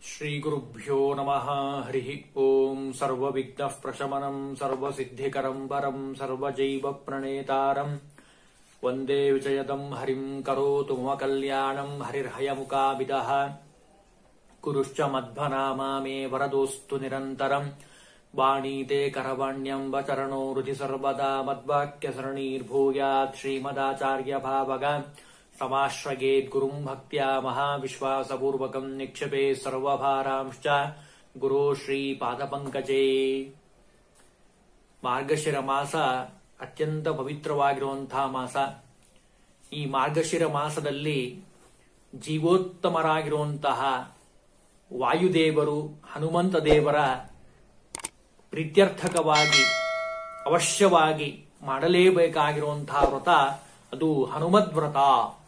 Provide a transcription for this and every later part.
श्रीगुरुभ्यो नमः हरिः ओम् सर्वविघ्नः प्रशमनम् सर्वसिद्धिकरम् वरम् सर्वजैवप्रणेतारम् वन्दे विजयदम् हरिम् करोतु मम कल्याणम् हरिर्हयमुकाविदः कुरुश्च मध्वनामा मे वरदोऽस्तु निरन्तरम् वाणीते करवाण्यम् वचरणो रुचि सर्वदा मद्वाक्यसरणीर्भूयात् श्रीमदाचार्यभावग समाश्रयेत् गुरुम् भक्त्या महाविश्वासपूर्वकम् निक्षेपे सर्वभारांश्च ಗುರು ಶ್ರೀ ಪಾದಪಂಕಜೇ ಮಾರ್ಗಶಿರ ಮಾಸ ಅತ್ಯಂತ ಪವಿತ್ರವಾಗಿರುವಂತಹ ಮಾಸ ಈ ಮಾರ್ಗಶಿರ ಮಾಸದಲ್ಲಿ ಜೀವೋತ್ತಮರಾಗಿರುವಂತಹ ವಾಯುದೇವರು ಹನುಮಂತ ದೇವರ ಪ್ರೀತ್ಯರ್ಥಕವಾಗಿ ಅವಶ್ಯವಾಗಿ ಮಾಡಲೇಬೇಕಾಗಿರುವಂತಹ ವ್ರತ ಅದು ಹನುಮದ್ ವ್ರತ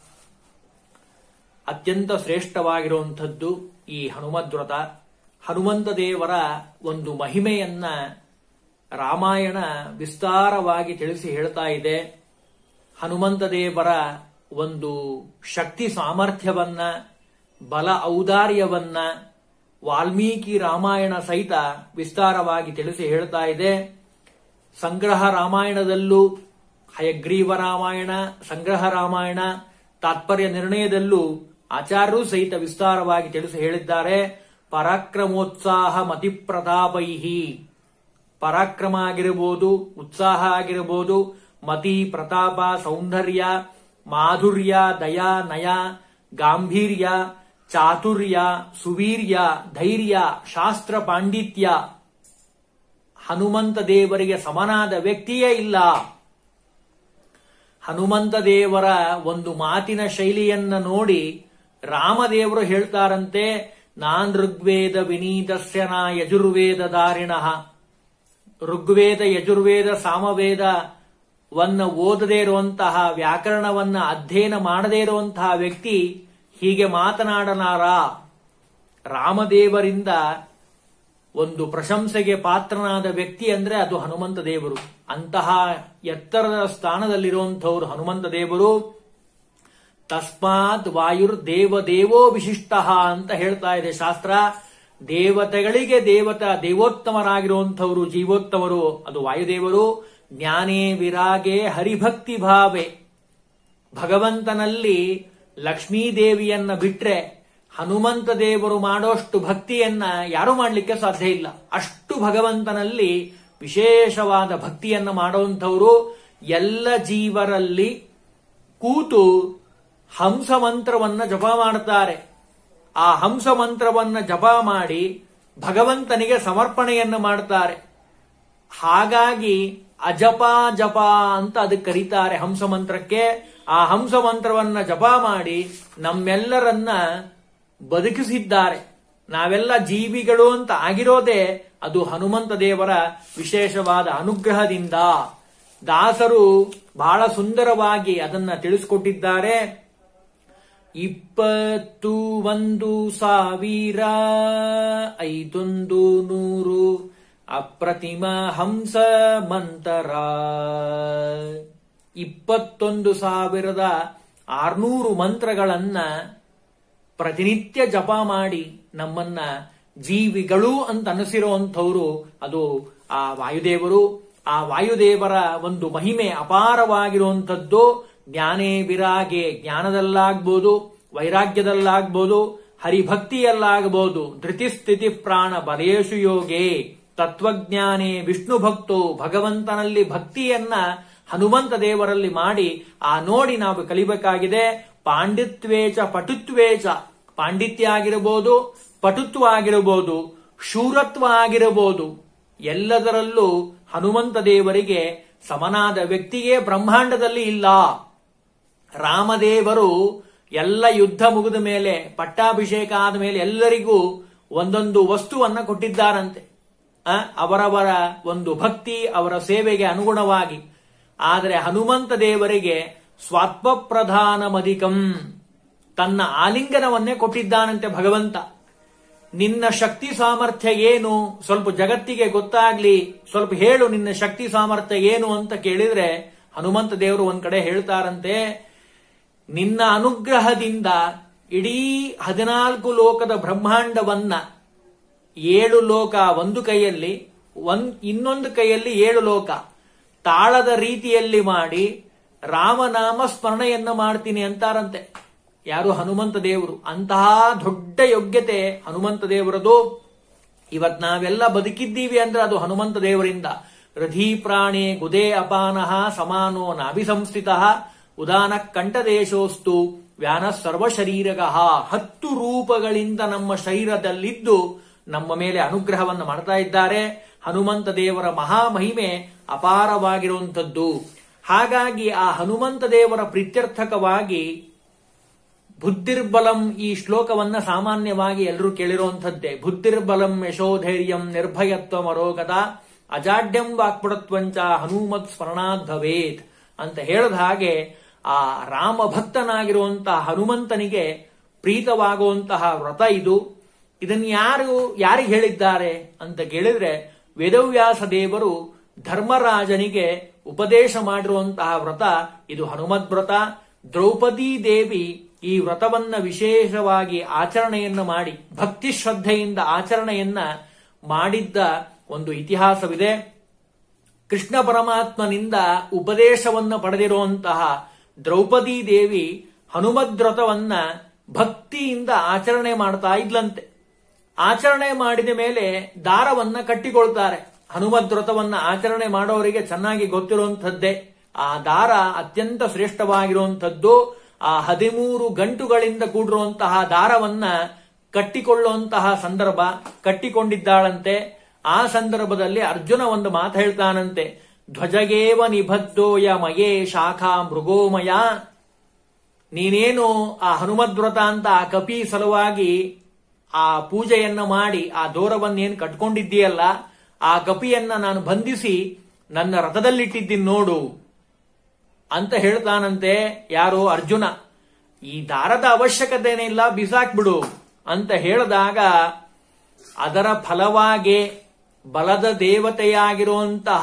ಅತ್ಯಂತ ಶ್ರೇಷ್ಠವಾಗಿರುವಂಥದ್ದು ಈ ಹನುಮದ್ ವ್ರತ ಹನುಮಂತ ದೇವರ ಒಂದು ಮಹಿಮೆಯನ್ನ ರಾಮಾಯಣ ವಿಸ್ತಾರವಾಗಿ ತಿಳಿಸಿ ಹೇಳ್ತಾ ಇದೆ ಹನುಮಂತ ದೇವರ ಒಂದು ಶಕ್ತಿ ಸಾಮರ್ಥ್ಯವನ್ನ ಬಲ ಔದಾರ್ಯವನ್ನ ವಾಲ್ಮೀಕಿ ರಾಮಾಯಣ ಸಹಿತ ವಿಸ್ತಾರವಾಗಿ ತಿಳಿಸಿ ಹೇಳ್ತಾ ಇದೆ ಸಂಗ್ರಹ ರಾಮಾಯಣದಲ್ಲೂ ಹಯಗ್ರೀವ ರಾಮಾಯಣ ಸಂಗ್ರಹ ರಾಮಾಯಣ ತಾತ್ಪರ್ಯ ನಿರ್ಣಯದಲ್ಲೂ ಆಚಾರ್ಯರು ಸಹಿತ ವಿಸ್ತಾರವಾಗಿ ತಿಳಿಸಿ ಹೇಳಿದ್ದಾರೆ ಪರಾಕ್ರಮೋತ್ಸಾಹ ಮತಿಪ್ರತಾಪೈಹಿ ಪರಾಕ್ರಮ ಆಗಿರಬಹುದು ಉತ್ಸಾಹ ಆಗಿರಬಹುದು ಮತಿ ಪ್ರತಾಪ ಸೌಂದರ್ಯ ಮಾಧುರ್ಯ ದಯಾ ನಯ ಗಾಂಭೀರ್ಯ ಚಾತುರ್ಯ ಸುವೀರ್ಯ ಧೈರ್ಯ ಶಾಸ್ತ್ರ ಪಾಂಡಿತ್ಯ ಹನುಮಂತ ದೇವರಿಗೆ ಸಮನಾದ ವ್ಯಕ್ತಿಯೇ ಇಲ್ಲ ಹನುಮಂತ ದೇವರ ಒಂದು ಮಾತಿನ ಶೈಲಿಯನ್ನ ನೋಡಿ ರಾಮದೇವರು ಹೇಳ್ತಾರಂತೆ ನಾನ್ ಋಗ್ವೇದ ವಿನೀತಸ್ಯ ನಾ ಯಜುರ್ವೇದ ದಾರಿಣ ಋಗ್ವೇದ ಯಜುರ್ವೇದ ಸಾಮವೇದ ವನ್ನ ಓದದೇ ಇರುವಂತಹ ವ್ಯಾಕರಣವನ್ನ ಅಧ್ಯಯನ ಮಾಡದೇ ಇರುವಂತಹ ವ್ಯಕ್ತಿ ಹೀಗೆ ಮಾತನಾಡಲಾರ ರಾಮದೇವರಿಂದ ಒಂದು ಪ್ರಶಂಸೆಗೆ ಪಾತ್ರನಾದ ವ್ಯಕ್ತಿ ಅಂದ್ರೆ ಅದು ಹನುಮಂತ ದೇವರು ಅಂತಹ ಎತ್ತರದ ಸ್ಥಾನದಲ್ಲಿರುವಂಥವ್ರು ಹನುಮಂತ ದೇವರು ತಸ್ಮಾತ್ ವಾಯುರ್ ದೇವದೇವೋ ವಿಶಿಷ್ಟ ಅಂತ ಹೇಳ್ತಾ ಇದೆ ಶಾಸ್ತ್ರ ದೇವತೆಗಳಿಗೆ ದೇವತ ದೇವೋತ್ತಮರಾಗಿರುವಂಥವರು ಜೀವೋತ್ತಮರು ಅದು ವಾಯುದೇವರು ಜ್ಞಾನೇ ವಿರಾಗೆ ಹರಿಭಕ್ತಿ ಭಾವೆ ಭಗವಂತನಲ್ಲಿ ಲಕ್ಷ್ಮೀದೇವಿಯನ್ನ ಬಿಟ್ರೆ ಹನುಮಂತ ದೇವರು ಮಾಡೋಷ್ಟು ಭಕ್ತಿಯನ್ನ ಯಾರು ಮಾಡಲಿಕ್ಕೆ ಸಾಧ್ಯ ಇಲ್ಲ ಅಷ್ಟು ಭಗವಂತನಲ್ಲಿ ವಿಶೇಷವಾದ ಭಕ್ತಿಯನ್ನ ಮಾಡುವಂಥವರು ಎಲ್ಲ ಜೀವರಲ್ಲಿ ಕೂತು ಹಂಸ ಮಂತ್ರವನ್ನ ಜಪ ಮಾಡ್ತಾರೆ ಆ ಹಂಸ ಮಂತ್ರವನ್ನ ಜಪ ಮಾಡಿ ಭಗವಂತನಿಗೆ ಸಮರ್ಪಣೆಯನ್ನ ಮಾಡ್ತಾರೆ ಹಾಗಾಗಿ ಅಜಪ ಜಪ ಅಂತ ಅದಕ್ಕೆ ಕರೀತಾರೆ ಹಂಸ ಮಂತ್ರಕ್ಕೆ ಆ ಹಂಸ ಮಂತ್ರವನ್ನ ಜಪ ಮಾಡಿ ನಮ್ಮೆಲ್ಲರನ್ನ ಬದುಕಿಸಿದ್ದಾರೆ ನಾವೆಲ್ಲ ಜೀವಿಗಳು ಅಂತ ಆಗಿರೋದೇ ಅದು ಹನುಮಂತ ದೇವರ ವಿಶೇಷವಾದ ಅನುಗ್ರಹದಿಂದ ದಾಸರು ಬಹಳ ಸುಂದರವಾಗಿ ಅದನ್ನ ತಿಳಿಸಿಕೊಟ್ಟಿದ್ದಾರೆ ಇಪ್ಪತ್ತು ಒಂದು ಸಾವಿರ ಐದೊಂದು ನೂರು ಅಪ್ರತಿಮ ಹಂಸ ಮಂತರ ಇಪ್ಪತ್ತೊಂದು ಸಾವಿರದ ಆರ್ನೂರು ಮಂತ್ರಗಳನ್ನ ಪ್ರತಿನಿತ್ಯ ಜಪ ಮಾಡಿ ನಮ್ಮನ್ನ ಜೀವಿಗಳು ಅಂತ ಅನಿಸಿರುವಂಥವ್ರು ಅದು ಆ ವಾಯುದೇವರು ಆ ವಾಯುದೇವರ ಒಂದು ಮಹಿಮೆ ಅಪಾರವಾಗಿರುವಂಥದ್ದು ಜ್ಞಾನೇ ವಿರಾಗೆ ಜ್ಞಾನದಲ್ಲಾಗ್ಬೋದು ವೈರಾಗ್ಯದಲ್ಲಾಗ್ಬೋದು ಹರಿಭಕ್ತಿಯಲ್ಲಾಗಬಹುದು ಧೃತಿಸ್ಥಿತಿ ಪ್ರಾಣ ಬಲೇಶು ಯೋಗೆ ತತ್ವಜ್ಞಾನೇ ವಿಷ್ಣು ಭಕ್ತೋ ಭಗವಂತನಲ್ಲಿ ಭಕ್ತಿಯನ್ನ ಹನುಮಂತ ದೇವರಲ್ಲಿ ಮಾಡಿ ಆ ನೋಡಿ ನಾವು ಕಲಿಬೇಕಾಗಿದೆ ಪಾಂಡಿತ್ವೇಚ ಪಟುತ್ವೇಚ ಪಾಂಡಿತ್ಯ ಆಗಿರಬಹುದು ಪಟುತ್ವ ಆಗಿರಬಹುದು ಶೂರತ್ವ ಆಗಿರಬಹುದು ಎಲ್ಲದರಲ್ಲೂ ಹನುಮಂತ ದೇವರಿಗೆ ಸಮನಾದ ವ್ಯಕ್ತಿಯೇ ಬ್ರಹ್ಮಾಂಡದಲ್ಲಿ ಇಲ್ಲ ರಾಮದೇವರು ಎಲ್ಲ ಯುದ್ಧ ಮುಗಿದ ಮೇಲೆ ಪಟ್ಟಾಭಿಷೇಕ ಆದ ಮೇಲೆ ಎಲ್ಲರಿಗೂ ಒಂದೊಂದು ವಸ್ತುವನ್ನ ಕೊಟ್ಟಿದ್ದಾರಂತೆ ಅವರವರ ಒಂದು ಭಕ್ತಿ ಅವರ ಸೇವೆಗೆ ಅನುಗುಣವಾಗಿ ಆದರೆ ಹನುಮಂತ ದೇವರಿಗೆ ಸ್ವಾತ್ಮಪ್ರಧಾನ ಮಧಿಕಂ ತನ್ನ ಆಲಿಂಗನವನ್ನೇ ಕೊಟ್ಟಿದ್ದಾನಂತೆ ಭಗವಂತ ನಿನ್ನ ಶಕ್ತಿ ಸಾಮರ್ಥ್ಯ ಏನು ಸ್ವಲ್ಪ ಜಗತ್ತಿಗೆ ಗೊತ್ತಾಗ್ಲಿ ಸ್ವಲ್ಪ ಹೇಳು ನಿನ್ನ ಶಕ್ತಿ ಸಾಮರ್ಥ್ಯ ಏನು ಅಂತ ಕೇಳಿದ್ರೆ ಹನುಮಂತ ದೇವರು ಒಂದ್ ಕಡೆ ಹೇಳ್ತಾರಂತೆ ನಿನ್ನ ಅನುಗ್ರಹದಿಂದ ಇಡೀ ಹದಿನಾಲ್ಕು ಲೋಕದ ಬ್ರಹ್ಮಾಂಡವನ್ನ ಏಳು ಲೋಕ ಒಂದು ಕೈಯಲ್ಲಿ ಒಂದ್ ಇನ್ನೊಂದು ಕೈಯಲ್ಲಿ ಏಳು ಲೋಕ ತಾಳದ ರೀತಿಯಲ್ಲಿ ಮಾಡಿ ರಾಮನಾಮ ಸ್ಮರಣೆಯನ್ನ ಮಾಡ್ತೀನಿ ಅಂತಾರಂತೆ ಯಾರು ಹನುಮಂತ ದೇವರು ಅಂತಹ ದೊಡ್ಡ ಯೋಗ್ಯತೆ ಹನುಮಂತ ದೇವರದು ಇವತ್ ನಾವೆಲ್ಲ ಬದುಕಿದ್ದೀವಿ ಅಂದ್ರೆ ಅದು ಹನುಮಂತ ದೇವರಿಂದ ರಥಿ ಪ್ರಾಣಿ ಗುದೇ ಅಪಾನಃ ಸಮಾನೋ ನಾಭಿಸಂಸ್ಥಿತ ಉದಾನ ಕಂಠದೇಶೋಸ್ತು ವ್ಯಾನ ಸರ್ವ ಶರೀರಗಃ ಹತ್ತು ರೂಪಗಳಿಂದ ನಮ್ಮ ಶರೀರದಲ್ಲಿದ್ದು ನಮ್ಮ ಮೇಲೆ ಅನುಗ್ರಹವನ್ನು ಮಾಡ್ತಾ ಇದ್ದಾರೆ ಹನುಮಂತ ದೇವರ ಮಹಾಮಹಿಮೆ ಅಪಾರವಾಗಿರುವಂಥದ್ದು ಹಾಗಾಗಿ ಆ ಹನುಮಂತ ದೇವರ ಪ್ರೀತ್ಯರ್ಥಕವಾಗಿ ಬುದ್ಧಿರ್ಬಲಂ ಈ ಶ್ಲೋಕವನ್ನ ಸಾಮಾನ್ಯವಾಗಿ ಎಲ್ಲರೂ ಕೇಳಿರುವಂಥದ್ದೇ ಬುದ್ಧಿರ್ಬಲಂ ಯಶೋಧೈರ್ಯಂ ನಿರ್ಭಯತ್ವ ಮರೋಗದ ಅಜಾಡ್ಯಂ ವಾಕ್ಪುಡತ್ವಂಚ ಹನುಮತ್ ಸ್ಮರಣಾದ್ ಭವೇತ್ ಅಂತ ಹೇಳಿದ ಹಾಗೆ ಆ ರಾಮ ಭಕ್ತನಾಗಿರುವಂತಹ ಹನುಮಂತನಿಗೆ ಪ್ರೀತವಾಗುವಂತಹ ವ್ರತ ಇದು ಇದನ್ನು ಯಾರು ಯಾರಿಗೆ ಹೇಳಿದ್ದಾರೆ ಅಂತ ಕೇಳಿದ್ರೆ ವೇದವ್ಯಾಸ ದೇವರು ಧರ್ಮರಾಜನಿಗೆ ಉಪದೇಶ ಮಾಡಿರುವಂತಹ ವ್ರತ ಇದು ಹನುಮದ್ ವ್ರತ ದ್ರೌಪದಿ ದೇವಿ ಈ ವ್ರತವನ್ನ ವಿಶೇಷವಾಗಿ ಆಚರಣೆಯನ್ನ ಮಾಡಿ ಭಕ್ತಿ ಶ್ರದ್ಧೆಯಿಂದ ಆಚರಣೆಯನ್ನ ಮಾಡಿದ್ದ ಒಂದು ಇತಿಹಾಸವಿದೆ ಕೃಷ್ಣ ಪರಮಾತ್ಮನಿಂದ ಉಪದೇಶವನ್ನ ಪಡೆದಿರುವಂತಹ ದ್ರೌಪದಿ ದೇವಿ ಹನುಮದ್ರಥವನ್ನ ಭಕ್ತಿಯಿಂದ ಆಚರಣೆ ಮಾಡ್ತಾ ಇದ್ಲಂತೆ ಆಚರಣೆ ಮಾಡಿದ ಮೇಲೆ ದಾರವನ್ನ ಕಟ್ಟಿಕೊಳ್ತಾರೆ ಹನುಮದ್ರಥವನ್ನ ಆಚರಣೆ ಮಾಡೋರಿಗೆ ಚೆನ್ನಾಗಿ ಗೊತ್ತಿರುವಂಥದ್ದೇ ಆ ದಾರ ಅತ್ಯಂತ ಶ್ರೇಷ್ಠವಾಗಿರುವಂಥದ್ದು ಆ ಹದಿಮೂರು ಗಂಟುಗಳಿಂದ ಕೂಡಿರುವಂತಹ ದಾರವನ್ನ ಕಟ್ಟಿಕೊಳ್ಳುವಂತಹ ಸಂದರ್ಭ ಕಟ್ಟಿಕೊಂಡಿದ್ದಾಳಂತೆ ಆ ಸಂದರ್ಭದಲ್ಲಿ ಅರ್ಜುನ ಒಂದು ಮಾತು ಹೇಳ್ತಾನಂತೆ ಧ್ವಜಗೇವ ನಿಬದ್ಧೋಯ ಮಯೇ ಶಾಖಾ ಮೃಗೋಮಯ ನೀನೇನು ಆ ಹನುಮದ್ವ್ರತ ಅಂತ ಆ ಕಪಿ ಸಲುವಾಗಿ ಆ ಪೂಜೆಯನ್ನ ಮಾಡಿ ಆ ದೂರವನ್ನೇನು ಕಟ್ಕೊಂಡಿದ್ದೀಯಲ್ಲ ಆ ಕಪಿಯನ್ನ ನಾನು ಬಂಧಿಸಿ ನನ್ನ ರಥದಲ್ಲಿಟ್ಟಿದ್ದೀನಿ ನೋಡು ಅಂತ ಹೇಳ್ತಾನಂತೆ ಯಾರು ಅರ್ಜುನ ಈ ದಾರದ ಅವಶ್ಯಕತೆನೇ ಇಲ್ಲ ಬಿಸಾಕ್ಬಿಡು ಅಂತ ಹೇಳಿದಾಗ ಅದರ ಫಲವಾಗಿ ಬಲದ ದೇವತೆಯಾಗಿರುವಂತಹ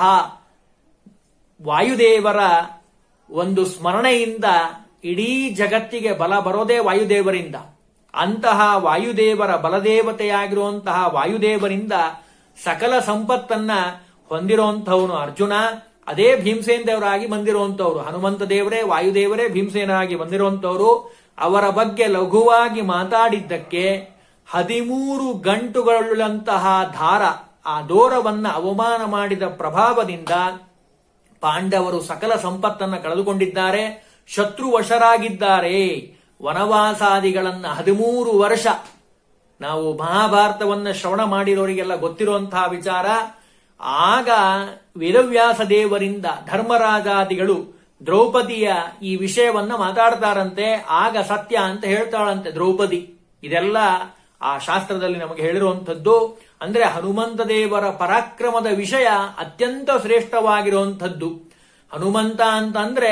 ವಾಯುದೇವರ ಒಂದು ಸ್ಮರಣೆಯಿಂದ ಇಡೀ ಜಗತ್ತಿಗೆ ಬಲ ಬರೋದೇ ವಾಯುದೇವರಿಂದ ಅಂತಹ ವಾಯುದೇವರ ಬಲದೇವತೆಯಾಗಿರುವಂತಹ ವಾಯುದೇವರಿಂದ ಸಕಲ ಸಂಪತ್ತನ್ನ ಹೊಂದಿರುವಂತಹವನು ಅರ್ಜುನ ಅದೇ ಭೀಮಸೇನ್ ದೇವರಾಗಿ ಬಂದಿರುವಂತವ್ರು ಹನುಮಂತ ದೇವರೇ ವಾಯುದೇವರೇ ಭೀಮಸೇನಾಗಿ ಬಂದಿರುವಂತವ್ರು ಅವರ ಬಗ್ಗೆ ಲಘುವಾಗಿ ಮಾತಾಡಿದ್ದಕ್ಕೆ ಹದಿಮೂರು ಗಂಟುಗಳುಳ್ಳಂತಹ ಧಾರ ಆ ದೋರವನ್ನ ಅವಮಾನ ಮಾಡಿದ ಪ್ರಭಾವದಿಂದ ಪಾಂಡವರು ಸಕಲ ಸಂಪತ್ತನ್ನ ಕಳೆದುಕೊಂಡಿದ್ದಾರೆ ಶತ್ರುವಶರಾಗಿದ್ದಾರೆ ವನವಾಸಾದಿಗಳನ್ನ ಹದಿಮೂರು ವರ್ಷ ನಾವು ಮಹಾಭಾರತವನ್ನ ಶ್ರವಣ ಮಾಡಿರೋರಿಗೆಲ್ಲ ಗೊತ್ತಿರುವಂತಹ ವಿಚಾರ ಆಗ ವೇದವ್ಯಾಸ ದೇವರಿಂದ ಧರ್ಮರಾಜಾದಿಗಳು ದ್ರೌಪದಿಯ ಈ ವಿಷಯವನ್ನ ಮಾತಾಡ್ತಾರಂತೆ ಆಗ ಸತ್ಯ ಅಂತ ಹೇಳ್ತಾಳಂತೆ ದ್ರೌಪದಿ ಇದೆಲ್ಲ ಆ ಶಾಸ್ತ್ರದಲ್ಲಿ ನಮಗೆ ಹೇಳಿರುವಂಥದ್ದು ಅಂದ್ರೆ ಹನುಮಂತ ದೇವರ ಪರಾಕ್ರಮದ ವಿಷಯ ಅತ್ಯಂತ ಶ್ರೇಷ್ಠವಾಗಿರುವಂಥದ್ದು ಹನುಮಂತ ಅಂತಂದ್ರೆ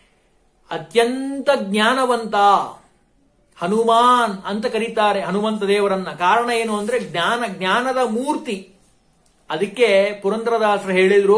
ಅತ್ಯಂತ ಜ್ಞಾನವಂತ ಹನುಮಾನ್ ಅಂತ ಕರೀತಾರೆ ಹನುಮಂತ ದೇವರನ್ನ ಕಾರಣ ಏನು ಅಂದ್ರೆ ಜ್ಞಾನ ಜ್ಞಾನದ ಮೂರ್ತಿ ಅದಕ್ಕೆ ಪುರಂದ್ರದಾಸರು ಹೇಳಿದ್ರು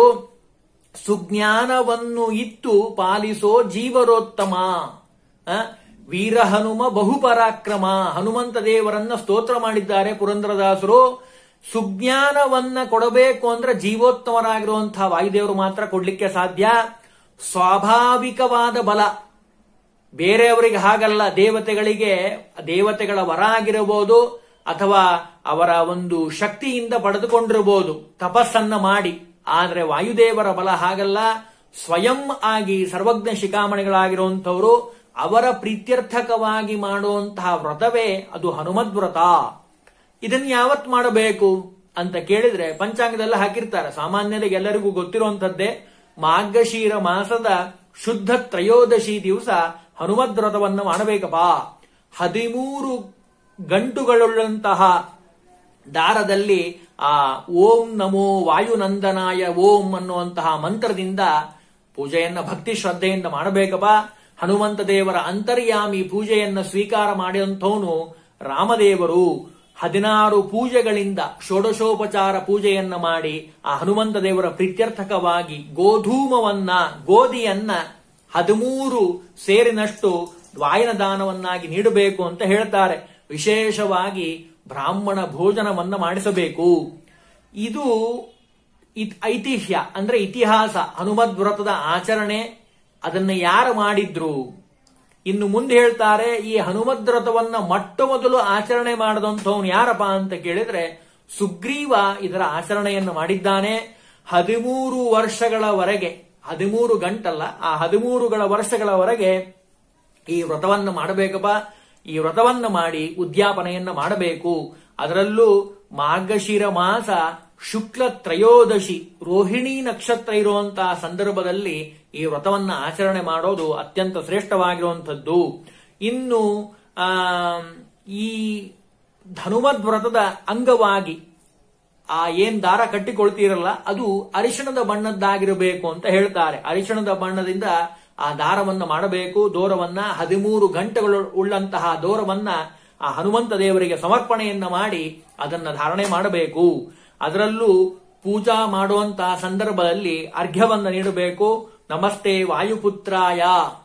ಸುಜ್ಞಾನವನ್ನು ಇತ್ತು ಪಾಲಿಸೋ ಜೀವರೋತ್ತಮ ಆ, ವೀರ ಹನುಮ ಬಹುಪರಾಕ್ರಮ ಹನುಮಂತ ದೇವರನ್ನ ಸ್ತೋತ್ರ ಮಾಡಿದ್ದಾರೆ ಪುರಂದ್ರದಾಸರು ಸುಜ್ಞಾನವನ್ನ ಕೊಡಬೇಕು ಅಂದ್ರೆ ಜೀವೋತ್ತಮರಾಗಿರುವಂತಹ ವಾಯುದೇವರು ಮಾತ್ರ ಕೊಡ್ಲಿಕ್ಕೆ ಸಾಧ್ಯ ಸ್ವಾಭಾವಿಕವಾದ ಬಲ ಬೇರೆಯವರಿಗೆ ಹಾಗಲ್ಲ ದೇವತೆಗಳಿಗೆ ದೇವತೆಗಳ ವರ ಆಗಿರಬಹುದು ಅಥವಾ ಅವರ ಒಂದು ಶಕ್ತಿಯಿಂದ ಪಡೆದುಕೊಂಡಿರಬಹುದು ತಪಸ್ಸನ್ನ ಮಾಡಿ ಆದ್ರೆ ವಾಯುದೇವರ ಬಲ ಹಾಗಲ್ಲ ಸ್ವಯಂ ಆಗಿ ಸರ್ವಜ್ಞ ಶಿಖಾಮಣಿಗಳಾಗಿರುವಂತವರು ಅವರ ಪ್ರೀತ್ಯರ್ಥಕವಾಗಿ ಮಾಡುವಂತಹ ವ್ರತವೇ ಅದು ಹನುಮದ್ವ್ರತ ಇದನ್ನ ಯಾವತ್ ಮಾಡಬೇಕು ಅಂತ ಕೇಳಿದ್ರೆ ಪಂಚಾಂಗದಲ್ಲ ಹಾಕಿರ್ತಾರೆ ಸಾಮಾನ್ಯರಿಗೆ ಎಲ್ಲರಿಗೂ ಗೊತ್ತಿರುವಂತದ್ದೇ ಮಾರ್ಗಶೀರ ಮಾಸದ ಶುದ್ಧ ತ್ರಯೋದಶಿ ದಿವಸ ಹನುಮದ್ವ್ರತವನ್ನ ಮಾಡಬೇಕಪ್ಪ ಹದಿಮೂರು ಗಂಟುಗಳುಳ್ಳಂತಹ ದಾರದಲ್ಲಿ ಆ ಓಂ ನಮೋ ವಾಯುನಂದನಾಯ ಓಂ ಅನ್ನುವಂತಹ ಮಂತ್ರದಿಂದ ಪೂಜೆಯನ್ನ ಭಕ್ತಿ ಶ್ರದ್ಧೆಯಿಂದ ಮಾಡಬೇಕಪ್ಪ ಹನುಮಂತ ದೇವರ ಅಂತರ್ಯಾಮಿ ಪೂಜೆಯನ್ನ ಸ್ವೀಕಾರ ಮಾಡಿದಂಥವನು ರಾಮದೇವರು ಹದಿನಾರು ಪೂಜೆಗಳಿಂದ ಷೋಡಶೋಪಚಾರ ಪೂಜೆಯನ್ನ ಮಾಡಿ ಆ ಹನುಮಂತ ದೇವರ ಪ್ರೀತ್ಯರ್ಥಕವಾಗಿ ಗೋಧೂಮವನ್ನ ಗೋಧಿಯನ್ನ ಹದಿಮೂರು ಸೇರಿನಷ್ಟು ವಾಯನ ದಾನವನ್ನಾಗಿ ನೀಡಬೇಕು ಅಂತ ಹೇಳ್ತಾರೆ ವಿಶೇಷವಾಗಿ ಬ್ರಾಹ್ಮಣ ಭೋಜನವನ್ನ ಮಾಡಿಸಬೇಕು ಇದು ಇತ್- ಐತಿಹ್ಯ ಅಂದ್ರೆ ಇತಿಹಾಸ ಹನುಮದ್ ವ್ರತದ ಆಚರಣೆ ಅದನ್ನ ಯಾರು ಮಾಡಿದ್ರು ಇನ್ನು ಮುಂದೆ ಹೇಳ್ತಾರೆ ಈ ಹನುಮದ್ ವ್ರತವನ್ನ ಮೊಟ್ಟ ಮೊದಲು ಆಚರಣೆ ಮಾಡದಂಥವನು ಯಾರಪ್ಪ ಅಂತ ಕೇಳಿದ್ರೆ ಸುಗ್ರೀವ ಇದರ ಆಚರಣೆಯನ್ನು ಮಾಡಿದ್ದಾನೆ ಹದಿಮೂರು ವರ್ಷಗಳವರೆಗೆ ಹದಿಮೂರು ಗಂಟಲ್ಲ ಆ ಹದಿಮೂರುಗಳ ವರ್ಷಗಳವರೆಗೆ ಈ ವ್ರತವನ್ನ ಮಾಡಬೇಕಪ್ಪ ಈ ವ್ರತವನ್ನ ಮಾಡಿ ಉದ್ಯಾಪನೆಯನ್ನ ಮಾಡಬೇಕು ಅದರಲ್ಲೂ ಮಾರ್ಗಶಿರ ಮಾಸ ಶುಕ್ಲ ತ್ರಯೋದಶಿ ರೋಹಿಣಿ ನಕ್ಷತ್ರ ಇರುವಂತಹ ಸಂದರ್ಭದಲ್ಲಿ ಈ ವ್ರತವನ್ನ ಆಚರಣೆ ಮಾಡೋದು ಅತ್ಯಂತ ಶ್ರೇಷ್ಠವಾಗಿರುವಂಥದ್ದು ಇನ್ನು ಆ ಈ ಧನುಮದ್ ವ್ರತದ ಅಂಗವಾಗಿ ಆ ಏನ್ ದಾರ ಕಟ್ಟಿಕೊಳ್ತೀರಲ್ಲ ಅದು ಅರಿಶಿಣದ ಬಣ್ಣದ್ದಾಗಿರಬೇಕು ಅಂತ ಹೇಳ್ತಾರೆ ಅರಿಶಿಣದ ಬಣ್ಣದಿಂದ ಆ ದಾರವನ್ನ ಮಾಡಬೇಕು ದೂರವನ್ನ ಹದಿಮೂರು ಗಂಟೆಗಳು ಉಳ್ಳಂತಹ ದೂರವನ್ನ ಆ ಹನುಮಂತ ದೇವರಿಗೆ ಸಮರ್ಪಣೆಯನ್ನ ಮಾಡಿ ಅದನ್ನ ಧಾರಣೆ ಮಾಡಬೇಕು ಅದರಲ್ಲೂ ಪೂಜಾ ಮಾಡುವಂತಹ ಸಂದರ್ಭದಲ್ಲಿ ಅರ್ಘ್ಯವನ್ನ ನೀಡಬೇಕು ನಮಸ್ತೆ ವಾಯುಪುತ್ರಾಯ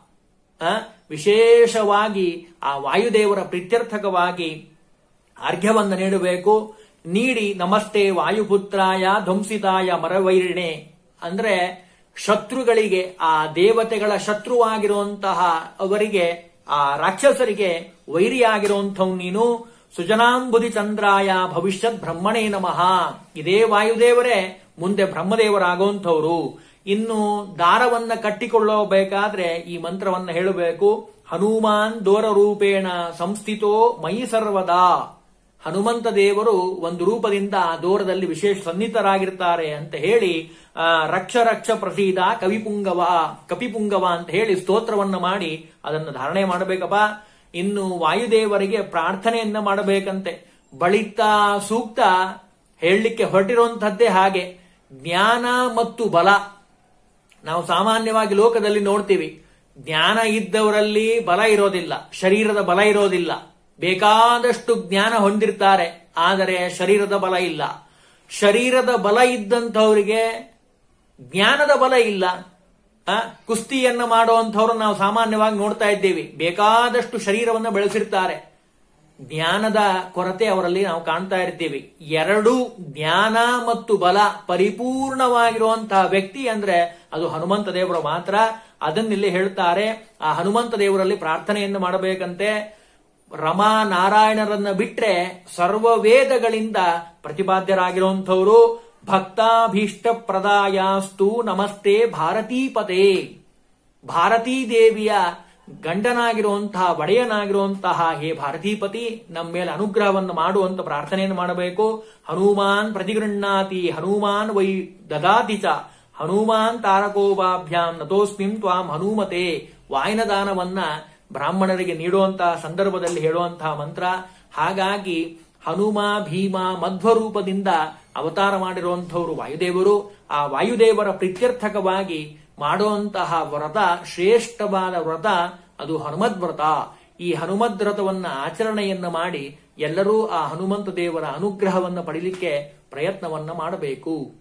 ಆ, ವಿಶೇಷವಾಗಿ ಆ ವಾಯುದೇವರ ಪ್ರೀತ್ಯರ್ಥಕವಾಗಿ ಅರ್ಘ್ಯವನ್ನ ನೀಡಬೇಕು ನೀಡಿ ನಮಸ್ತೆ ವಾಯುಪುತ್ರಾಯ ಧ್ವಂಸಿತಾಯ ಮರವೈರಿಣೆ ಅಂದ್ರೆ ಶತ್ರುಗಳಿಗೆ ಆ ದೇವತೆಗಳ ಶತ್ರುವಾಗಿರುವಂತಹ ಅವರಿಗೆ ಆ ರಾಕ್ಷಸರಿಗೆ ವೈರಿಯಾಗಿರುವಂಥವ್ ನೀನು ಸುಜನಾಂಬುದಿ ಚಂದ್ರಾಯ ಭವಿಷ್ಯತ್ ಬ್ರಹ್ಮಣೇ ನಮಃ ಇದೇ ವಾಯುದೇವರೇ ಮುಂದೆ ಬ್ರಹ್ಮದೇವರಾಗುವಂಥವ್ರು ಇನ್ನು ದಾರವನ್ನ ಕಟ್ಟಿಕೊಳ್ಳಬೇಕಾದ್ರೆ ಈ ಮಂತ್ರವನ್ನ ಹೇಳಬೇಕು ಹನುಮಾನ್ ದೋರ ರೂಪೇಣ ಸಂಸ್ಥಿತೋ ಮೈ ಸರ್ವದಾ ಹನುಮಂತ ದೇವರು ಒಂದು ರೂಪದಿಂದ ಆ ದೂರದಲ್ಲಿ ವಿಶೇಷ ಸನ್ನಿಹಿತರಾಗಿರ್ತಾರೆ ಅಂತ ಹೇಳಿ ಆ, ರಕ್ಷ ರಕ್ಷ ಪ್ರಸೀದ ಕವಿಪುಂಗವ ಕಪಿಪುಂಗವ ಅಂತ ಹೇಳಿ ಸ್ತೋತ್ರವನ್ನ ಮಾಡಿ ಅದನ್ನು ಧಾರಣೆ ಮಾಡಬೇಕಪ್ಪ ಇನ್ನು ವಾಯುದೇವರಿಗೆ ಪ್ರಾರ್ಥನೆಯನ್ನ ಮಾಡಬೇಕಂತೆ ಬಳಿತ ಸೂಕ್ತ ಹೇಳಲಿಕ್ಕೆ ಹೊರಟಿರುವಂತಹದ್ದೇ ಹಾಗೆ ಜ್ಞಾನ ಮತ್ತು ಬಲ ನಾವು ಸಾಮಾನ್ಯವಾಗಿ ಲೋಕದಲ್ಲಿ ನೋಡ್ತೀವಿ ಜ್ಞಾನ ಇದ್ದವರಲ್ಲಿ ಬಲ ಇರೋದಿಲ್ಲ ಶರೀರದ ಬಲ ಇರೋದಿಲ್ಲ ಬೇಕಾದಷ್ಟು ಜ್ಞಾನ ಹೊಂದಿರ್ತಾರೆ ಆದರೆ ಶರೀರದ ಬಲ ಇಲ್ಲ ಶರೀರದ ಬಲ ಇದ್ದಂಥವರಿಗೆ ಜ್ಞಾನದ ಬಲ ಇಲ್ಲ ಆ, ಕುಸ್ತಿಯನ್ನ ಮಾಡುವಂಥವ್ರು ನಾವು ಸಾಮಾನ್ಯವಾಗಿ ನೋಡ್ತಾ ಇದ್ದೇವೆ ಬೇಕಾದಷ್ಟು ಶರೀರವನ್ನ ಬೆಳೆಸಿರ್ತಾರೆ ಜ್ಞಾನದ ಕೊರತೆ ಅವರಲ್ಲಿ ನಾವು ಕಾಣ್ತಾ ಇರ್ತೀವಿ ಎರಡು ಜ್ಞಾನ ಮತ್ತು ಬಲ ಪರಿಪೂರ್ಣವಾಗಿರುವಂತಹ ವ್ಯಕ್ತಿ ಅಂದ್ರೆ ಅದು ಹನುಮಂತ ದೇವರು ಮಾತ್ರ ಅದನ್ನಿಲ್ಲಿ ಹೇಳ್ತಾರೆ ಆ ಹನುಮಂತ ದೇವರಲ್ಲಿ ಪ್ರಾರ್ಥನೆಯನ್ನು ಮಾಡಬೇಕಂತೆ ರಮಾ ನಾರಾಯಣರನ್ನ ಬಿಟ್ರೆ ಸರ್ವ ವೇದಗಳಿಂದ ಪ್ರತಿಪಾದ್ಯರಾಗಿರುವಂಥವರು ಭಕ್ತಾಭೀಷ್ಟ ಪ್ರದಾಯಾಸ್ತು ನಮಸ್ತೆ ಭಾರತೀಪತೆ ಭಾರತೀ ದೇವಿಯ ಗಂಡನಾಗಿರುವಂತಹ ಒಡೆಯನಾಗಿರುವಂತಹ ಹೇ ಭಾರತೀಪತಿ ನಮ್ಮ ಮೇಲೆ ಅನುಗ್ರಹವನ್ನು ಮಾಡುವಂತ ಪ್ರಾರ್ಥನೆಯನ್ನು ಮಾಡಬೇಕು ಹನುಮಾನ್ ಪ್ರತಿಗೃಹ್ಣಾತಿ ಹನುಮಾನ್ ವೈ ದದಾತಿ ಚ ಹನುಮಾನ್ ತಾರಕೋಪಾಭ್ಯಾಂ ನತೋಸ್ಮಿಂ ತ್ವಾಂ ಹನುಮತೆ ವಾಯನದಾನವನ್ನ ಬ್ರಾಹ್ಮಣರಿಗೆ ನೀಡುವಂತಹ ಸಂದರ್ಭದಲ್ಲಿ ಹೇಳುವಂತಹ ಮಂತ್ರ ಹಾಗಾಗಿ ಹನುಮ ಭೀಮ ಮಧ್ವರೂಪದಿಂದ ಅವತಾರ ಮಾಡಿರುವಂತಹವರು ವಾಯುದೇವರು ಆ ವಾಯುದೇವರ ಪ್ರೀತ್ಯರ್ಥಕವಾಗಿ ಮಾಡುವಂತಹ ವ್ರತ ಶ್ರೇಷ್ಠವಾದ ವ್ರತ ಅದು ಹನುಮದ್ ವ್ರತ ಈ ಹನುಮದ್ ವ್ರತವನ್ನ ಆಚರಣೆಯನ್ನ ಮಾಡಿ ಎಲ್ಲರೂ ಆ ಹನುಮಂತ ದೇವರ ಅನುಗ್ರಹವನ್ನ ಪಡಿಲಿಕ್ಕೆ ಪ್ರಯತ್ನವನ್ನ ಮಾಡಬೇಕು